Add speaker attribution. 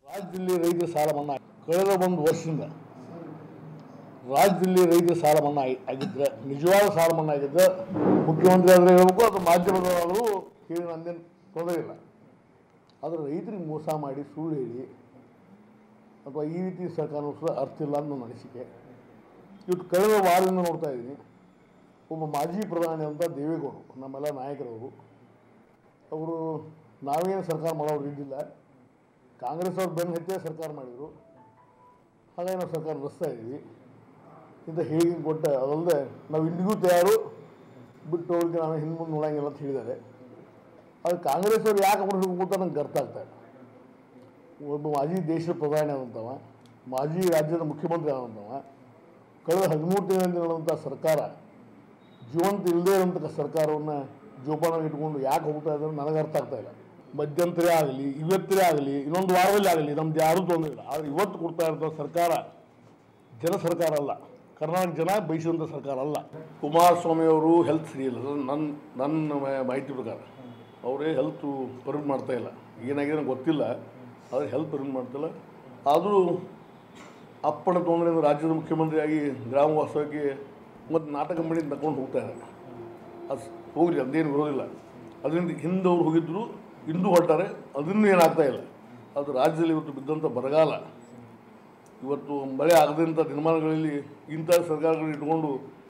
Speaker 1: ರಾಜ್ಯದಲ್ಲಿ ರೈತರ ಸಾಲ ಮನ್ನಾ ಕಳೆದ ಒಂದು ವರ್ಷದಿಂದ ರಾಜ್ಯದಲ್ಲಿ ರೈತರ ಸಾಲ ಮನ್ನಾ ಆಗಿ- ಆಗಿದ್ರೆ ನಿಜವಾದ ಸಾಲ ಮನ್ನಾ ಆಗಿದ್ರೆ ಮುಖ್ಯಮಂತ್ರಿ ಆದರೆ ಹೇಳ್ಬೇಕು ಅಥವಾ ಮಾಧ್ಯಮದವರು ಹೇಳಿ ನಂದೇನು ತೊಂದರೆ ಇಲ್ಲ ಆದರೆ ರೈತರಿಗೆ ಮೋಸ ಮಾಡಿ ಸುಳ್ಳು ಹೇಳಿ ಅಥವಾ ಈ ರೀತಿ ಸರ್ಕಾರ ನಡೆಸೋದು ಅರ್ಥ ಇಲ್ಲ ಅಂತ ನನ್ನ ಅನಿಸಿಕೆ ಇವತ್ತು ಕಳೆದ ವಾರದಿಂದ ನೋಡ್ತಾ ಇದ್ದೀನಿ ಒಬ್ಬ ಮಾಜಿ ಪ್ರಧಾನಿ ಅಂತ ದೇವೇಗೌಡರು ನಮ್ಮೆಲ್ಲ ನಾಯಕರವರು ಅವರು ನಾವೇನು ಸರ್ಕಾರ ಮಾಡೋರು ಇದ್ದಿಲ್ಲ ಕಾಂಗ್ರೆಸ್ ಅವ್ರು ಬೆನ್ನು ಹಚ್ಚೇ ಸರ್ಕಾರ ಮಾಡಿದರು ಹಾಗಾಗಿ ನಾವು ಸರ್ಕಾರ ನಡೆಸ್ತಾ ಇದ್ದೀವಿ ಇಂಥ ಹೇಗೆ ಕೊಟ್ಟ ಅದಲ್ಲದೆ ನಾವು ಇಂದಿಗೂ ತಯಾರು ಬಿಟ್ಟು ಅವ್ರಿಗೆ ನಾವು ಹಿಂದೆ ಮುಂದೆ ನೋಡಂಗಿಲ್ಲ ಅಂತ ಹೇಳಿದ್ದಾರೆ ಅದು ಕಾಂಗ್ರೆಸ್ ಅವ್ರು ಯಾಕೆ ಕೊಡಬೇಕು ಅಂತ ನಂಗೆ ಅರ್ಥ ಆಗ್ತಾ ಇಲ್ಲ ಒಬ್ಬ ಮಾಜಿ ದೇಶದ ಪ್ರಧಾನಿ ಆದಂಥವ ಮಾಜಿ ರಾಜ್ಯದ ಮುಖ್ಯಮಂತ್ರಿ ಆದಂಥವ ಕಳೆದ ಹದಿಮೂರು ತಿಂಗಳಿಂದ ನಡೆದಂಥ ಸರ್ಕಾರ ಜೀವಂತ ಇಲ್ಲದೇ ಇರೋಂಥ ಸರ್ಕಾರವನ್ನು ಜೋಪಾನಾಗಿ ಇಟ್ಕೊಂಡು ಯಾಕೆ ಹೋಗ್ತಾ ಇದ್ದಾರೆ ನನಗೆ ಅರ್ಥ ಆಗ್ತಾ ಇಲ್ಲ ಮಧ್ಯಂತರೇ ಆಗಲಿ ಇವತ್ತೇ ಆಗಲಿ ಇನ್ನೊಂದು ವಾರದಲ್ಲಿ ಆಗಲಿ ನಮ್ದು ಯಾರೂ ತೊಂದರೆ ಇಲ್ಲ ಆದರೆ ಇವತ್ತು ಕೊಡ್ತಾ ಇರೋ ಸರ್ಕಾರ ಜನ ಸರ್ಕಾರ ಅಲ್ಲ ಕರ್ನಾಟಕ ಜನ ಬಯಸಿದಂಥ ಸರ್ಕಾರ ಅಲ್ಲ ಕುಮಾರಸ್ವಾಮಿ ಅವರು ಹೆಲ್ತ್ ಸರಿ ಇಲ್ಲ ಅದು ನನ್ನ ನನ್ನ ಮಾ- ಮಾಹಿತಿ ಪ್ರಕಾರ ಅವರೇ ಹೆಲ್ತು ಪರ್ಮಿಟ್ ಮಾಡ್ತಾ ಇಲ್ಲ ಏನಾಗಿದೆ ನಂಗೆ ಗೊತ್ತಿಲ್ಲ ಆದರೆ ಹೆಲ್ತ್ ಪರ್ಮಿಟ್ ಮಾಡ್ತಿಲ್ಲ ಆದರೂ ಅಪ್ಪಣ ತೊಂದರೆಯಿಂದ ರಾಜ್ಯದ ಮುಖ್ಯಮಂತ್ರಿಯಾಗಿ ಗ್ರಾಮ ವಾಸ್ತವಕ್ಕೆ ಮತ್ತು ನಾಟಕ ಮಾಡಿ ತಗೊಂಡು ಹೋಗ್ತಾ ಇದ್ದಾರೆ ಅದು ಹೋಗ್ರಿ ಅದೇನು ಬರೋದಿಲ್ಲ ಅದರಿಂದ ಹಿಂದೆ ಅವ್ರು ಹೋಗಿದ್ದರು ಇಂದು ಹೊರಟಾರೆ ಅದನ್ನು ಏನಾಗ್ತಾ ಇಲ್ಲ ಅದು ರಾಜ್ಯದಲ್ಲಿ ಇವತ್ತು ಬಿದ್ದಂಥ ಬರಗಾಲ ಇವತ್ತು ಮಳೆ ಆಗದಂಥ ದಿನಮಾನಗಳಲ್ಲಿ ಇಂಥ ಸರ್ಕಾರಗಳು ಇಟ್ಕೊಂಡು